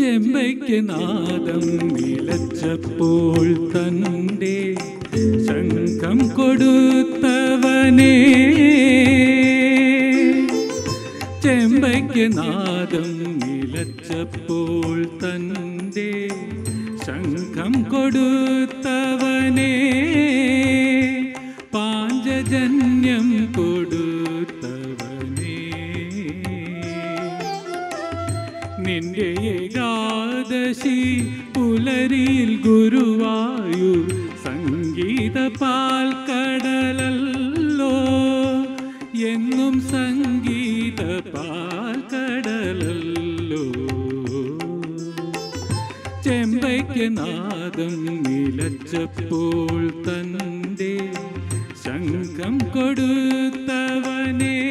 ചെമ്പയ്ക്ക് നാദം നിലച്ചപ്പോൾ തൻ്റെ ശംഖം കൊടുത്തവനേ ചെമ്പയ്ക്ക് നാദം നിലച്ചപ്പോൾ തൻ്റെ ശംഖം കൊടുത്തവനേ പാഞ്ചജന്യം കൊടുത്തവനേ നിന്റെ ഏകാദശി പുലരിയിൽ ഗുരുവായു സംഗീത പാൽക്കടലല്ലോ എന്നും സംഗീത പാൽക്കടലല്ലോ ചെമ്പയ്ക്ക് നാദം നിലച്ചപ്പോൾ തൻ്റെ ശംഖം കൊടുത്തവനേ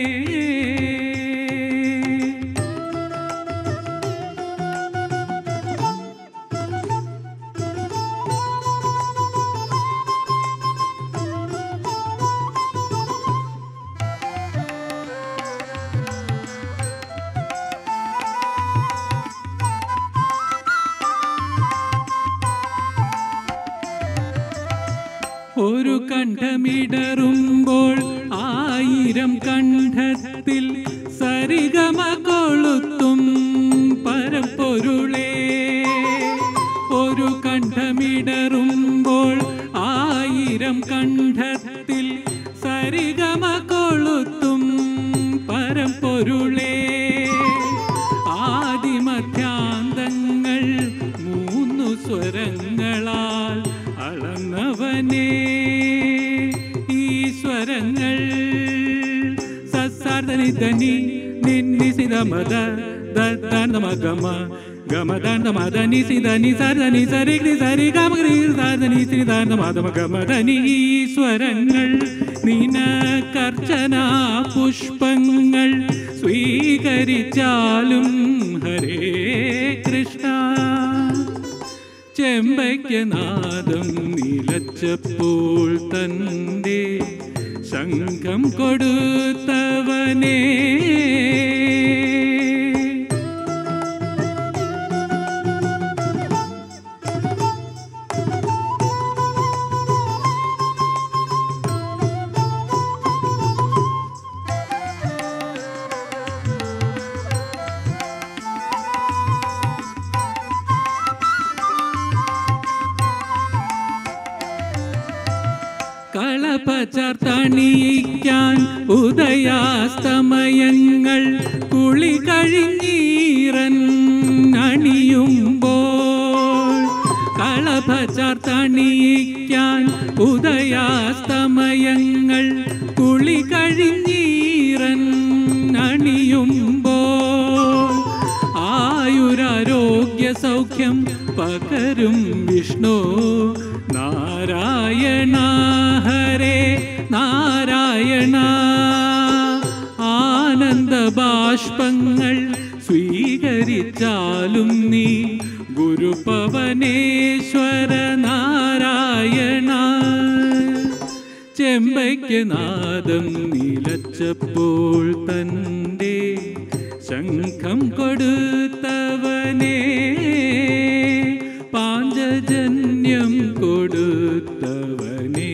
ഒരു കണ്ഠമിടറുമ്പോൾ ആയിരം കണ്ഠത്തിൽ സരിഗമ കൊളുത്തും പരപ്പൊരുളേ ഒരു കണ്ഠമിടറുമ്പോൾ ആയിരം കണ്ഠത്തിൽ സരിഗമ കൊളുത്തും പരപ്പൊരുളേ ആദിമധ്യാന്തങ്ങൾ മൂന്നു സ്വരങ്ങളാൽ അളന്നവനേ ഈശ്വരങ്ങൾ സസാർദ്ധനി നിന്നി സിതമത ദർദമഗമ ഗമദർദമദനി സിദനി സർദനി സരി സരി ഗമഗ്രി സർദനി സിദർദമദമ ഗമദനി ഈശ്വരങ്ങൾ നിനക്കർച്ചന പുഷ്പങ്ങൾ സ്വീകരിച്ചാലും ഹരേ കൃഷ്ണ ചെമ്പയ്ക്ക് നാദം നിലച്ചപ്പോൾ തൻ്റെ ശംഖം കൊടുത്തവനേ കളപചർത്തണിയിക്കാൻ ഉദയാസ്തമയങ്ങൾ കുളി കഴിഞ്ഞീറൻ അണിയുമ്പോൾ കളപചർത്തണിയിക്കാൻ ഉദയാസ്തമയങ്ങൾ കുളി കഴിഞ്ഞീറൻ അണിയുമ്പോൾ ആയുരാരോഗ്യ സൗഖ്യം പകരും വിഷ്ണു നാരായണ ഹരേ നാരായണ ആനന്ദ ബാഷ്പങ്ങൾ സ്വീകരിച്ചാലും നീ ഗുരുപവനേശ്വര നാരായണ ചെമ്പയ്ക്ക് നാദം നിലച്ചപ്പോൾ തൻ്റെ ശംഖം കൊടുത്തവനേ പാഞ്ചജന്യം കൊടുത്തവനേ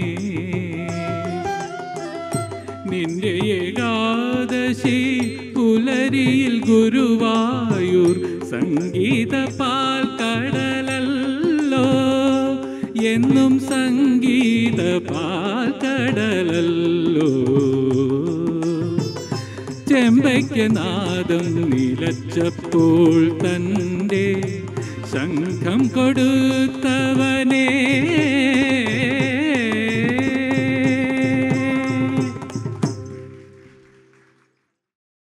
നിന്റെ ഏകാദശി പുലരിയിൽ ഗുരുവായൂർ സംഗീത പാൽക്കടലല്ലോ എന്നും സംഗീത പാൽക്കടലല്ലോ ചെമ്പയ്ക്ക് നാദം നിലച്ചപ്പോൾ തൻ്റെ ശംഖം കൊടുത്തവൻ